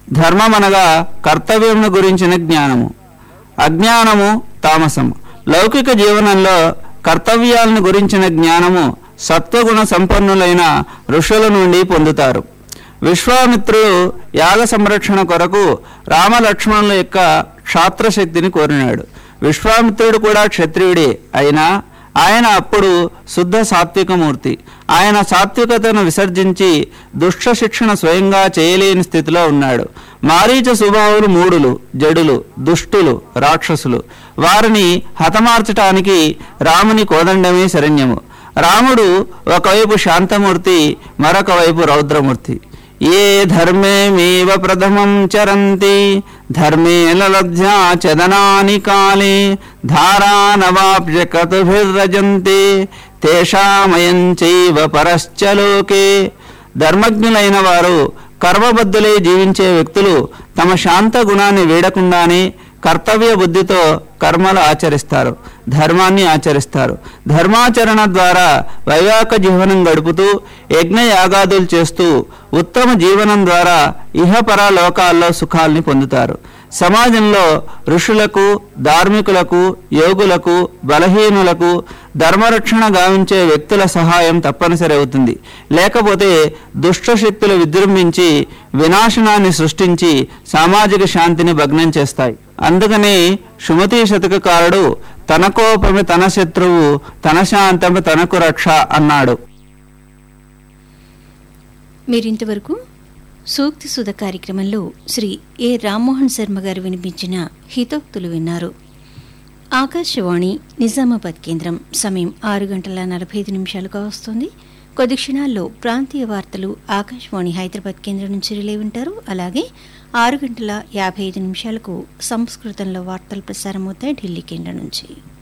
ధర్మం అనగా కర్తవ్యమును గురించిన జ్ఞానము అజ్ఞానము తామసము లౌకిక జీవనంలో కర్తవ్యాలను గురించిన జ్ఞానము సత్వగుణ సంపన్నులైన ఋషుల నుండి పొందుతారు విశ్వామిత్రుడు యాగ సంరక్షణ కొరకు రామలక్ష్మణుల యొక్క క్షాత్రశక్తిని కోరినాడు విశ్వామిత్రుడు కూడా క్షత్రియుడే అయినా ఆయన అప్పుడు శుద్ధ సాత్వికమూర్తి ఆయన సాత్వికతను విసర్జించి దుష్ట శిక్షణ స్వయంగా చేయలేని స్థితిలో ఉన్నాడు మారీచ స్వభావులు మూడులు జడులు దుష్టులు రాక్షసులు వారిని హతమార్చటానికి రాముని కోదండమే శరణ్యము రాముడు ఒకవైపు శాంతమూర్తి మరొక వైపు రౌద్రమూర్తి ఏ ధర్మేమేవ ప్రథమం చరంతి ధర్మేణ లబ్ధ్యా చదనాని కాలే ధారానవాప్య కతుభిర్రజంతే తేషామయం చైవ పరశ్చ లోకే ధర్మజ్ఞులైన వారు కర్మబద్ధులై జీవించే వ్యక్తులు తమ శాంత గుణాన్ని వీడకుండానే కర్తవ్య బుద్ధితో కర్మలు ఆచరిస్తారు ధర్మాన్ని ఆచరిస్తారు ధర్మాచరణ ద్వారా వైవాహిక జీవనం గడుపుతూ యజ్ఞ యాగాదులు చేస్తూ ఉత్తమ జీవనం ద్వారా ఇహపర లోకాల్లో సుఖాల్ని పొందుతారు సమాజంలో ఋషులకు ధార్మికులకు యోగులకు బలహీనులకు ధర్మరక్షణ గావించే వ్యక్తుల సహాయం తప్పనిసరి అవుతుంది లేకపోతే దుష్ట శక్తులు విజృంభించి వినాశనాన్ని సృష్టించి సామాజిక శాంతిని భగ్నం చేస్తాయి అందుకని సుమతి శతకకారుడు తన కోపమే తన శత్రువు తన శాంతమే తనకు రక్ష అన్నాడు మీరింతవరకు సూక్తి సుధ కార్యక్రమంలో శ్రీ ఏ రామ్మోహన్ శర్మ గారు వినిపించిన హితోక్తులు విన్నారు ఆకాశవాణి నిజామాబాద్ కేంద్రం సమయం ఆరు గంటల నలభై ఐదు నిమిషాలుగా వస్తుంది కొద్ది క్షణాల్లో ప్రాంతీయ వార్తలు ఆకాశవాణి హైదరాబాద్ కేంద్రం నుంచి రిలే ఉంటారు అలాగే ఆరు గంటల యాభై ఐదు నిమిషాలకు సంస్కృతంలో వార్తలు ప్రసారమవుతాయి ఢిల్లీ కేంద్రం నుంచి